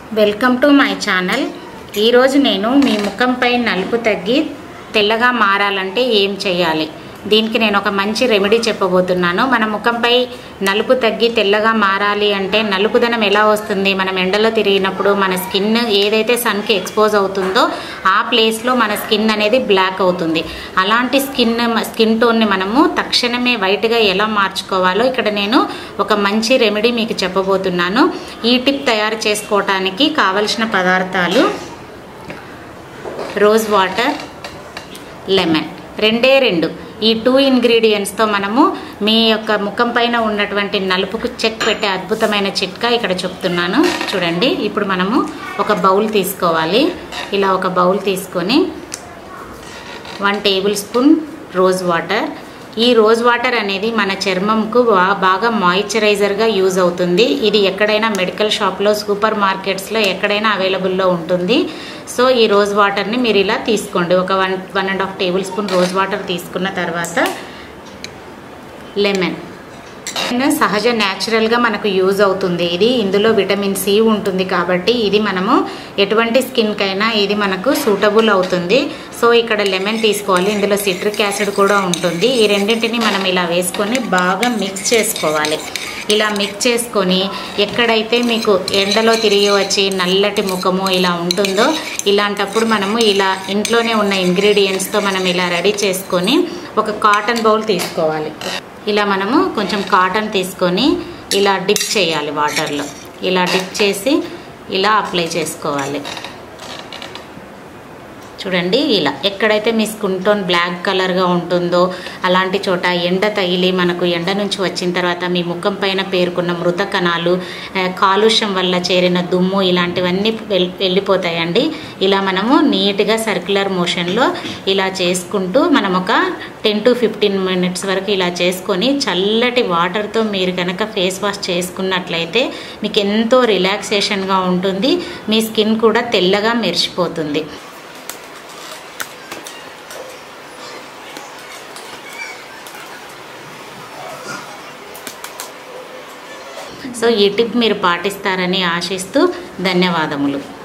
welcome to my channel ఈరోజు నేను మీ ముఖంపై నలుపు తగ్గి తెల్లగా మారాలంటే ఏం చేయాలి దీనికి నేను ఒక మంచి రెమెడీ చెప్పబోతున్నాను మన ముఖంపై నలుపు తగ్గి తెల్లగా మారాలి అంటే నలుపుదనం ఎలా వస్తుంది మనం ఎండలో తిరిగినప్పుడు మన స్కిన్ ఏదైతే సన్కి ఎక్స్పోజ్ అవుతుందో ఆ ప్లేస్లో మన స్కిన్ అనేది బ్లాక్ అవుతుంది అలాంటి స్కిన్ స్కిన్ టోన్ని మనము తక్షణమే వైట్గా ఎలా మార్చుకోవాలో ఇక్కడ నేను ఒక మంచి రెమెడీ మీకు చెప్పబోతున్నాను ఈ టిప్ తయారు చేసుకోవటానికి కావలసిన పదార్థాలు రోజ్ వాటర్ లెమన్ రెండే రెండు ఈ టూ ఇంగ్రీడియంట్స్తో మనము మీ యొక్క ముఖం పైన ఉన్నటువంటి నలుపుకు చెక్ పెట్టే అద్భుతమైన చిట్కా ఇక్కడ చెప్తున్నాను చూడండి ఇప్పుడు మనము ఒక బౌల్ తీసుకోవాలి ఇలా ఒక బౌల్ తీసుకొని one tablespoon rose water ఈ రోజ్ వాటర్ అనేది మన చర్మంకు బా- బాగా మాయిశ్చరైజర్గా యూజ్ అవుతుంది ఇది ఎక్కడైనా మెడికల్ షాప్లో సూపర్ మార్కెట్స్లో ఎక్కడైనా అవైలబుల్లో ఉంటుంది సో ఈ రోజ్ వాటర్ని మీరు ఇలా తీసుకోండి ఒక one one and half tablespoon rose water తీసుకున్న తర్వాత లెమన్ లెమన్ సహజ న్యాచురల్గా మనకు యూజ్ అవుతుంది ఇది ఇందులో విటమిన్ సి ఉంటుంది కాబట్టి ఇది మనము ఎటువంటి స్కిన్కైనా ఇది మనకు సూటబుల్ అవుతుంది సో ఇక్కడ లెమన్ తీసుకోవాలి ఇందులో సిట్రిక్ యాసిడ్ కూడా ఉంటుంది ఈ రెండింటిని మనం ఇలా వేసుకొని బాగా మిక్స్ చేసుకోవాలి ఇలా మిక్స్ చేసుకొని ఎక్కడైతే మీకు ఎండలో తిరిగి వచ్చి నల్లటి ముఖము ఇలా ఉంటుందో ఇలాంటప్పుడు మనము ఇలా ఇంట్లోనే ఉన్న ఇంగ్రీడియంట్స్తో మనం ఇలా రెడీ చేసుకొని ఒక కాటన్ బౌల్ తీసుకోవాలి ఇలా మనము కొంచెం కాటన్ తీసుకొని ఇలా డిప్ చేయాలి వాటర్లో ఇలా డిప్ చేసి ఇలా అప్లై చేసుకోవాలి చూడండి ఇలా ఎక్కడైతే మీ స్కిన్ టోన్ బ్లాక్ కలర్గా ఉంటుందో అలాంటి చోట ఎండ తగిలి మనకు ఎండ నుంచి వచ్చిన తర్వాత మీ ముఖం పైన పేరుకున్న మృత కణాలు ఆ, కాలుష్యం వల్ల చేరిన దుమ్ము ఇలాంటివన్నీ వెల్- వెళ్ళిపోతాయండి ఇలా మనము నీట్గా సర్క్యులర్ మోషన్లో ఇలా చేసుకుంటూ మనం ఒక టెన్ టు ఫిఫ్టీన్ మినిట్స్ వరకు ఇలా చేసుకొని చల్లటి వాటర్తో మీరు కనుక ఫేస్ వాష్ చేసుకున్నట్లయితే మీకు ఎంతో రిలాక్సేషన్గా ఉంటుంది మీ స్కిన్ కూడా తెల్లగా మెరిసిపోతుంది సో ఈ టిప్ మీరు పాటిస్తారని ఆశిస్తూ ధన్యవాదములు